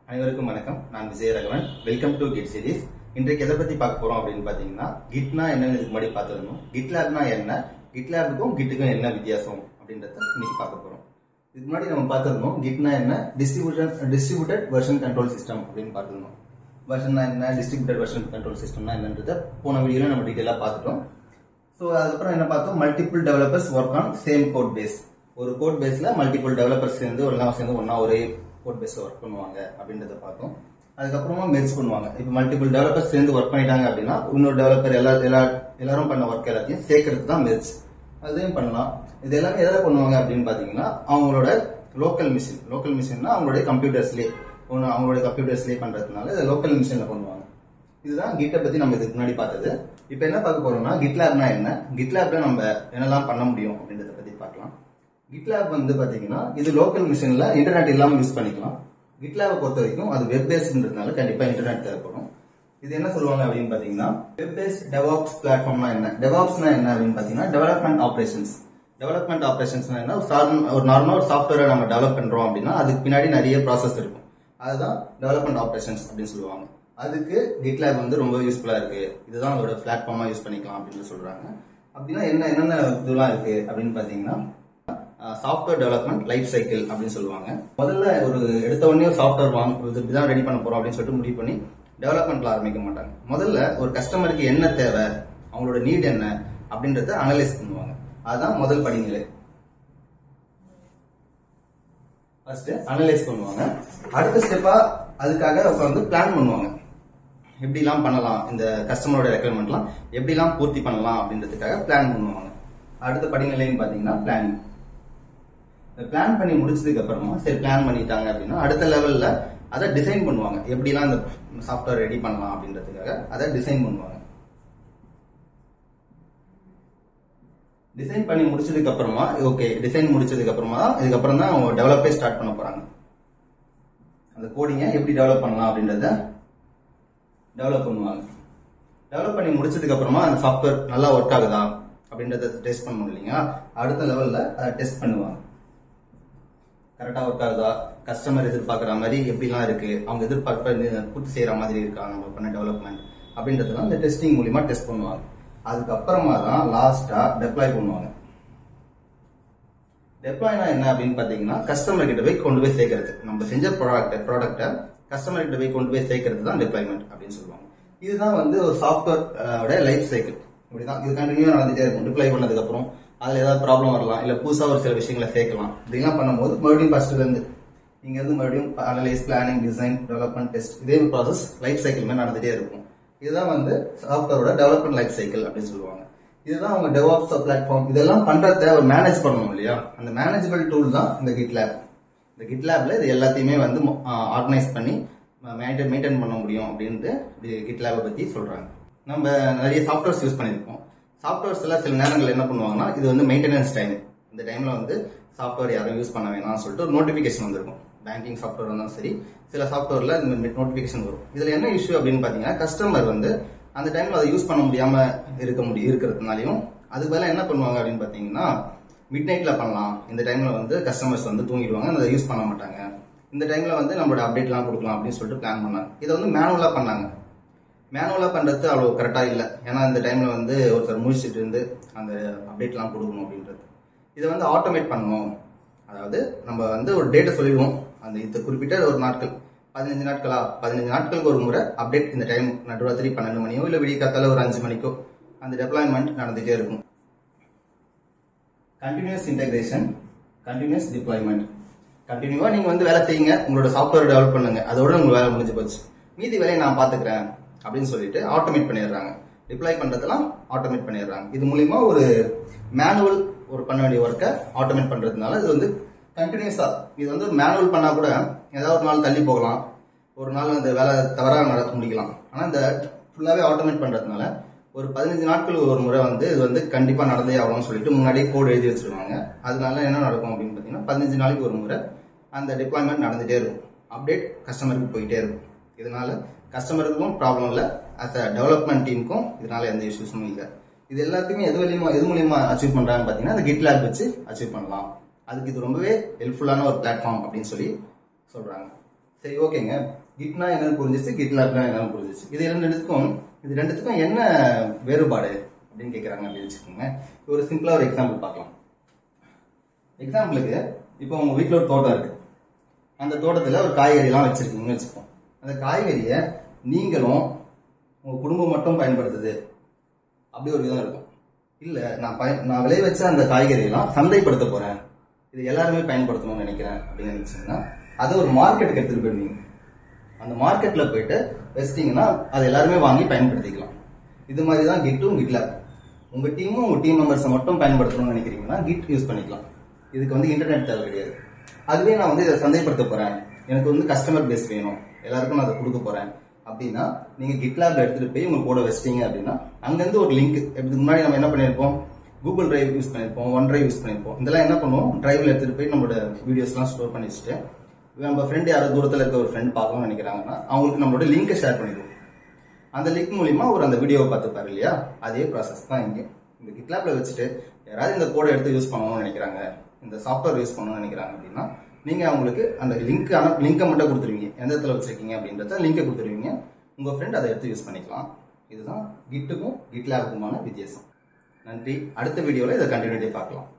அனைவருக்கும் வணக்கம் நான் Vijayaraghavan welcome to Git series இன்றைக்கு எதை பத்தி பார்க்க போறோம் அப்படின்னு பாத்தீங்கன்னா கிட்னா என்னன்னு இதுக்கு முன்னாடி பார்த்துருந்தோம் கிட்லேப்னா என்ன கிட்லேபுக்கும் கிட்டுக்கும் என்ன வித்தியாசம் அப்படின்றத இன்னைக்கு பார்க்க போறோம் இதுக்கு முன்னாடி நம்ம பார்த்திருந்தோம் கிட்னா என்ன distributed distributed version control system அப்படின்னு பார்த்திருந்தோம் வெர்ஷன்னா என்ன டிஸ்ட்ரிபியூட்டட் வெர்ஷன் கண்ட்ரோல் சிஸ்டம்னா என்னன்றத போன வீடியோல நம்ம டீட்டெயிலாக பார்த்துட்டோம் ஸோ அதுக்கப்புறம் என்ன பார்த்தோம் multiple developers work on same code base ஒரு கோட் பேஸ்ல மல்டிபிள் டெவலப்பர்ஸ் சேர்ந்து எல்லாம் சேர்ந்து ஒன்னா ஒரே கோட் பேஸ்ல ஒர்க் பண்ணுவாங்க அப்படின்றத பார்த்தோம் அதுக்கப்புறமா மெர்ஜ் பண்ணுவாங்க இப்போ மல்டிபிள் டெவலப்பர்ஸ் சேர்ந்து ஒர்க் பண்ணிட்டாங்க அப்படின்னா இன்னொரு டெவலப்பர் எல்லா எல்லா எல்லாரும் பண்ண ஒர்க் எல்லாத்தையும் சேர்க்கறது தான் மெர்ஜ் அதையும் பண்ணலாம் இது எல்லாமே எதாவது பண்ணுவாங்க அப்படின்னு பாத்தீங்கன்னா அவங்களோட லோக்கல் மிஷின் லோக்கல் மிஷின்னா அவங்களுடைய கம்ப்யூட்டர்ஸ்லேயே ஒன்று அவங்களுடைய கம்ப்யூட்டர்ஸ்லேயே பண்றதுனால இதை லோக்கல் மிஷின்ல பண்ணுவாங்க இதுதான் கிட்டை பத்தி நம்ம இதுக்கு முன்னாடி பார்த்தது இப்போ என்ன பார்க்க போறோம்னா கிட்லேப்னா என்ன கிட்லேப்ல நம்ம என்னெல்லாம் பண்ண முடியும் அப்படின்றத பத்தி பார்க்கலாம் கிட்லேப் வந்து பாத்தீங்கன்னா இது லோக்கல் மிஷின்ல இன்டர்நெட் இல்லாம யூஸ் பண்ணிக்கலாம் கிட்லேபை பொறுத்த வரைக்கும் அது வெப் பேஸ்ன்றதுனால கண்டிப்பா இன்டர்நெட் தேவைப்படும் இது என்ன சொல்லுவாங்க அப்படின்னு பாத்தீங்கன்னா வெப் பேஸ்ட் டெவாப்ஸ் பிளாட்ஃபார்ம்னா என்ன டெவாப்ஸ்னா என்ன அப்படின்னு பாத்தீங்கன்னா டெவலப்மெண்ட் ஆபரேஷன்ஸ் டெவலப்மெண்ட் ஆபரேஷன்ஸ்னா என்ன ஒரு சாதாரண- ஒரு நார்மலா ஒரு சாஃப்ட்வேரை நம்ம டெவலப் பண்றோம் அப்படின்னா அதுக்கு பின்னாடி நிறைய ப்ராசஸ் இருக்கும் அதுதான் டெவலப்மெண்ட் ஆபரேஷன்ஸ் அப்படின்னு சொல்லுவாங்க அதுக்கு GitLab வந்து ரொம்ப யூஸ்ஃபுல்லா இருக்கு இதுதான் அதோட பிளாட்ஃபார்மா யூஸ் பண்ணிக்கலாம் அப்படின்னு சொல்றாங்க அப்படின்னா என்ன என்னென்ன இதெல்லாம் இருக்கு அப்படின்னு பாத்தீங்கன்னா சாஃப்ட்வேர் டெவலப்மெண்ட் லைஃப் சைக்கிள் அப்படின்னு சொல்லுவாங்க முதல்ல ஒரு எடுத்த உடனே ஒரு சாஃப்ட்வேர் வாங்க இது இப்படிதான் ரெடி பண்ண போறோம் அப்படின்னு சொல்லிட்டு முடிவு பண்ணி டெவலப்மெண்ட்ல ஆரம்பிக்க மாட்டாங்க முதல்ல ஒரு கஸ்டமருக்கு என்ன தேவை அவங்களோட நீட் என்ன அப்படின்றத அனலைஸ் பண்ணுவாங்க அதுதான் முதல் படிநிலை ஃபர்ஸ்ட் அனலைஸ் பண்ணுவாங்க அடுத்த ஸ்டெப்பா அதுக்காக உட்காந்து பிளான் பண்ணுவாங்க எப்படிலாம் பண்ணலாம் இந்த கஸ்டமரோட ரெக்குயர்மெண்ட்லாம் எப்படிலாம் பூர்த்தி பண்ணலாம் அப்படின்றதுக்காக பிளான் பண்ணுவாங்க அடுத்த படிநிலைன்னு பாத்தீங்கன்னா பிளானிங் பிளான் பண்ணி முடிச்சதுக்கு அப்புறமா சரி பிளான் பண்ணிட்டாங்க அப்படின்னா அடுத்த லெவல்ல அதை டிசைன் பண்ணுவாங்க எப்படிலாம் இந்த சாஃப்ட்வேர் ரெடி பண்ணலாம் அப்படின்றதுக்காக அதை டிசைன் பண்ணுவாங்க டிசைன் பண்ணி முடிச்சதுக்கு அப்புறமா ஓகே டிசைன் முடிச்சதுக்கு அப்புறமா தான் இதுக்கப்புறம் தான் அவங்க டெவலப்பே ஸ்டார்ட் பண்ண போறாங்க அந்த கோடிங்கை எப்படி டெவலப் பண்ணலாம் அப்படின்றத டெவலப் பண்ணுவாங்க டெவலப் பண்ணி முடிச்சதுக்கு அப்புறமா அந்த சாஃப்ட்வேர் நல்லா ஒர்க் ஆகுதா அப்படின்றத டெஸ்ட் பண்ணணும் இல்லைங்களா அடுத்த லெவல்ல அதை டெஸ்ட் பண்ணுவாங்க கரெக்டா ஒர்க் ஆகுதா கஸ்டமர் எதிர்பார்க்குற மாதிரி எப்படிலாம் இருக்கு அவங்க எதிர்பார்ப்ப இது பூர்த்தி செய்யற மாதிரி இருக்கா நம்ம பண்ண டெவலப்மெண்ட் அப்படின்றதெல்லாம் இந்த டெஸ்டிங் மூலியமா டெஸ்ட் பண்ணுவாங்க அதுக்கப்புறமா தான் லாஸ்டா டெப்ளாய் பண்ணுவாங்க டெப்ளாய்னா என்ன அப்படின்னு பாத்தீங்கன்னா கஸ்டமர் கிட்ட போய் கொண்டு போய் சேர்க்கறது நம்ம செஞ்ச ப்ராடக்ட் ப்ராடக்ட்டை கஸ்டமர் கிட்ட போய் கொண்டு போய் சேர்க்கறது தான் டெப்ளாய்மெண்ட் அப்படின்னு சொல்லுவாங்க இதுதான் வந்து ஒரு சாஃப்ட்வேர் லைஃப் சைக்கிள் இப்படிதான் இது கண்டினியூ நடந்துட்டே இருக்கும் டிப்ளை பண்ணதுக்கு அப்புறம் அதுல ஏதாவது ப்ராப்ளம் வரலாம் இல்ல புதுசா ஒரு சில விஷயங்களை சேர்க்கலாம் இப்படிலாம் பண்ணும்போது மறுபடியும் ஃபர்ஸ்ட்ல இருந்து இங்க இருந்து மறுபடியும் analyse planning design development test இதே ப்ராசஸ் லைஃப் சைக்கிள் மாதிரி நடந்துட்டே இருக்கும் இதுதான் வந்து சாஃப்ட்வேரோட டெவலப்மெண்ட் லைஃப் சைக்கிள் அப்படின்னு சொல்லுவாங்க இதுதான் அவங்க டெவாப்ஸ் பிளாட்ஃபார்ம் இதெல்லாம் பண்றத ஒரு மேனேஜ் பண்ணணும் இல்லையா அந்த மேனேஜபிள் டூல் தான் இந்த GitLab இந்த GitLabல இது எல்லாத்தையுமே வந்து ஆர்கனைஸ் பண்ணி மெயின்டைன் மெயின்டைன் பண்ண முடியும் அப்படின்ட்டு GitLab பத்தி சொல்றாங்க நம்ம நிறைய சாஃப்ட்வேர்ஸ் யூஸ் பண்ணியிருப்போம் சாஃப்ட்வேர்ஸ் எல்லாம் சில நேரங்கள் என்ன பண்ணுவாங்கன்னா இது வந்து மெயின்டெனன்ஸ் டைம் இந்த டைம்ல வந்து சாஃப்ட்வேர் யாரும் யூஸ் பண்ண வேணாம்னு சொல்லிட்டு ஒரு நோட்டிபிகேஷன் வந்திருக்கும் பேங்கிங் சாஃப்ட்வேர் இருந்தாலும் சரி சில சாஃப்ட்வேர்ல இந்த நோட்டிபிகேஷன் வரும் இதுல என்ன இஷ்யூ அப்படின்னு பாத்தீங்கன்னா கஸ்டமர் வந்து அந்த டைம்ல அதை யூஸ் பண்ண முடியாம இருக்க முடியும் இருக்கிறதுனாலையும் அதுக்கு பதிலா என்ன பண்ணுவாங்க அப்படின்னு பாத்தீங்கன்னா மிட் நைட்ல பண்ணலாம் இந்த டைம்ல வந்து கஸ்டமர்ஸ் வந்து தூங்கிடுவாங்க அதை யூஸ் பண்ண மாட்டாங்க இந்த டைம்ல வந்து நம்மளோட அப்டேட்லாம் கொடுக்கலாம் அப்படின்னு சொல்லிட்டு பிளான் பண்ணாங்க இதை வந்து மேனுவலா பண்ணாங்க மேனுவலா பண்றது அவ்வளவு கரெக்டா இல்ல ஏன்னா இந்த டைம்ல வந்து ஒருத்தர் முடிச்சுட்டு இருந்து அந்த அப்டேட்லாம் கொடுக்கணும் அப்படின்றது இதை வந்து ஆட்டோமேட் பண்ணணும் அதாவது நம்ம வந்து ஒரு டேட்டை சொல்லிடுவோம் அந்த இந்த குறிப்பிட்ட ஒரு நாட்கள் பதினஞ்சு நாட்களா பதினஞ்சு நாட்களுக்கு ஒரு முறை அப்டேட் இந்த டைம் நடுராத்திரி பன்னெண்டு மணியோ இல்ல விடிய காத்தால ஒரு அஞ்சு மணிக்கோ அந்த டெப்ளாய்மெண்ட் நடந்துட்டே இருக்கும் கண்டினியூஸ் இன்டகிரேஷன் கண்டினியூஸ் டிப்ளாய்மெண்ட் கண்டினியூவா நீங்க வந்து வேலை செய்யுங்க உங்களோட சாஃப்ட்வேர் டெவலப் பண்ணுங்க அதோட உங்க வேலை முடிஞ்சு போச்சு மீதி வேலையை நான் பாத்துக்கிறேன் அப்படின்னு சொல்லிட்டு ஆட்டோமேட் பண்ணிடுறாங்க டிப்ளாய் பண்றதெல்லாம் ஆட்டோமேட் பண்ணிடுறாங்க இது மூலியமா ஒரு மேனுவல் ஒரு பண்ண வேண்டிய ஒர்க்கை ஆட்டோமேட் பண்றதுனால இது வந்து கண்டினியூஸா இது வந்து மேனுவல் பண்ணா கூட ஏதாவது ஒரு நாள் தள்ளி போகலாம் ஒரு நாள் அந்த வேலை தவறாக நடக்க முடிக்கலாம் ஆனா இந்த ஃபுல்லாவே ஆட்டோமேட் பண்றதுனால ஒரு பதினஞ்சு நாட்களுக்கு ஒரு முறை வந்து இது வந்து கண்டிப்பா நடந்தே ஆகணும்னு சொல்லிட்டு முன்னாடியே கோட் எழுதி வச்சிருவாங்க அதனால என்ன நடக்கும் அப்படின்னு பாத்தீங்கன்னா பதினஞ்சு நாளைக்கு ஒரு முறை அந்த டிப்ளாய்மெண்ட் நடந்துட்டே இருக்கும் அப்டேட் கஸ்டமருக்கு போயிட்டே இருக்கும் இதனால கஸ்டமருக்கும் ப்ராப்ளம் இல்லை அஸ் அ டெவலப்மெண்ட் டீமுக்கும் இதனால எந்த இஷ்யூஸும் இல்லை இது எல்லாத்தையுமே எது மூலியமா எது மூலியமா அச்சீவ் பண்றாங்கன்னு பாத்தீங்கன்னா அந்த GitLab வச்சு அச்சீவ் பண்ணலாம் அதுக்கு இது ரொம்பவே ஹெல்ப்ஃபுல்லான ஒரு பிளாட்ஃபார்ம் அப்படின்னு சொல்லி சொல்றாங்க சரி ஓகேங்க கிட்னா என்னன்னு புரிஞ்சிச்சு கிட்லாப்னா என்னன்னு புரிஞ்சிச்சு இது ரெண்டுத்துக்கும் இது ரெண்டுத்துக்கும் என்ன வேறுபாடு அப்படின்னு கேட்குறாங்க அப்படின்னு வச்சுக்கோங்க ஒரு சிம்பிளா ஒரு எக்ஸாம்பிள் பார்க்கலாம் எக்ஸாம்பிளுக்கு இப்போ உங்க வீட்டில் ஒரு தோட்டம் இருக்கு அந்த தோட்டத்தில் ஒரு காய்கறிலாம் வச்சிருக்கீங்கன்னு வச்சுப்போம் அந்த காய்கறியை நீங்களும் உங்க குடும்பம் மட்டும் பயன்படுத்துது அப்படி ஒரு விதம் இருக்கும் இல்ல நான் பயன் நான் விளைய வச்ச அந்த காய்கறியெல்லாம் சந்தைப்படுத்த போறேன் இது எல்லாருமே பயன்படுத்தணும்னு நினைக்கிறேன் அப்படின்னு நினைச்சீங்கன்னா அதை ஒரு மார்க்கெட்டுக்கு எடுத்துட்டு போயிருவீங்க அந்த மார்க்கெட்ல போயிட்டு வச்சிட்டீங்கன்னா அதை எல்லாருமே வாங்கி பயன்படுத்திக்கலாம் இது மாதிரி தான் கிட்டும் கிட்லாப் உங்க டீமும் உங்க டீம் மெம்பர்ஸை மட்டும் பயன்படுத்தணும்னு நினைக்கிறீங்கன்னா கிட் யூஸ் பண்ணிக்கலாம் இதுக்கு வந்து இன்டர்நெட் தேவை கிடையாது அதுவே நான் வந்து இதை சந்தைப்படுத்த போறேன் எனக்கு வந்து கஸ்டமர் பேஸ் வேணும் எல்லாருக்கும் நான் அதை கொடுக்க போறேன் அப்படின்னா நீங்க கிட்லாப்ல எடுத்துட்டு போய் உங்க கூட வச்சிட்டீங்க அப்படின்னா அங்கிருந்து ஒரு லிங்க் இதுக்கு முன்னாடி நம்ம என்ன பண்ணிருப்போம் கூகுள் டிரைவ் யூஸ் பண்ணிருப்போம் ஒன் டிரைவ் யூஸ் பண்ணிருப்போம் இதெல்லாம் என்ன பண்ணுவோம் டிரைவ்ல எடுத்துட்டு போய் நம்மளோட வீடியோஸ்லாம் ஸ்டோர் பண்ணி வச்சுட்டு நம்ம ஃப்ரெண்ட் யாரோ தூரத்துல இருக்க ஒரு ஃப்ரெண்ட் பார்க்கணும்னு நினைக்கிறாங்கன்னா அவங்களுக்கு நம்மளோட லிங்கை ஷேர் பண்ணிடுவோம் அந்த லிங்க் மூலியமா ஒரு அந்த வீடியோவை பார்த்துப்பாரு இல்லையா அதே ப்ராசஸ் தான் இங்கே இந்த கிட்லாப்ல வச்சுட்டு யாராவது இந்த கோடை எடுத்து யூஸ் பண்ணணும்னு நினைக்கிறாங்க இந்த சாஃப்ட்வேர் யூஸ் பண்ணணும்னு நினைக்கிறாங்க அப்படின்னா நீங்க அவங்களுக்கு அந்த லிங்க் லிங்கை மட்டும் கொடுத்துருவீங்க எந்த இடத்துல வச்சிருக்கீங்க அப்படின்றத லிங்கை கொடுத்துருவீங்க உங்க ஃப்ரெண்ட் அதை எடுத்து யூஸ் பண்ணிக்கலாம் இதுதான் கிட்டுக்கும் கிட்லாபுக்குமான வித்தியாசம் நன்றி அடுத்த வீடியோல இதை கண்டினியூட்டி பார்க்கலாம்